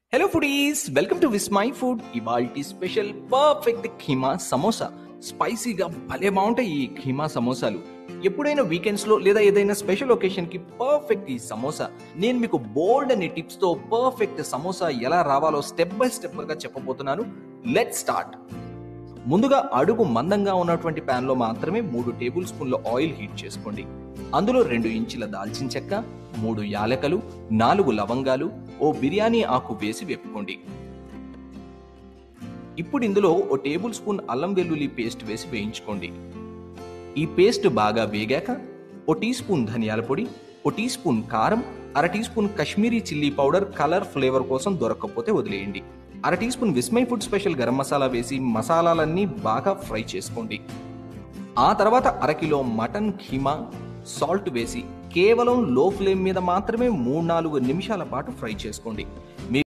hello foodies welcome to Vismai food ఇవాల్టి special perfect keema samosa స్పైసీగా భలే బాగుంటాయి ఈ ఖీమా సమోసాలు ఎప్పుడైనా వీకెండ్స్ లో లేదా ఏదైనా స్పెషల్ ఒకేషన్ కి పర్ఫెక్ట్ ఈ సమోసా నేను మీకు బోల్డ్ అనే టిప్స్ తో పర్ఫెక్ట్ సమోసా ఎలా రావాలో స్టెప్ బై స్టెప్ గా చెప్పబోతున్నాను లెట్ స్టార్ట్ ముందుగా అడుగు మందంగా ఉన్నటువంటి ప్యాన్ లో మాత్రమే మూడు టేబుల్ స్పూన్ల ఆయిల్ హీట్ చేసుకోండి అందులో రెండు ఇంచుల దాల్చిన చెక్క మూడు యాలకలు నాలుగు లవంగాలు ఓ బిర్యానీ ఆకు వేసి వేపుకోండి ఇప్పుడు ఇందులో ఓ టేబుల్ స్పూన్ అల్లం వెల్లుల్లి పేస్ట్ వేసి వేయించుకోండి ఈ పేస్ట్ బాగా వేగాక ఓ టీ స్పూన్ ధనియాల పొడి ఓ టీ స్పూన్ కారం అర teaspoon Kashmiri chilli powder colour flavour కోసం దొరకకపోతే వదిలేయండి అర teaspoon Vismai food special garam masala వేసి మసాలాలన్నీ బాగా ఫ్రై చేసుకోండి ఆ తర్వాత అరకిలో మటన్ ఖీమా సాల్ట్ వేసి కేవలం లో ఫ్లేమ్ మీద మాత్రమే మూడు నాలుగు నిమిషాల పాటు ఫ్రై చేసుకోండి మీ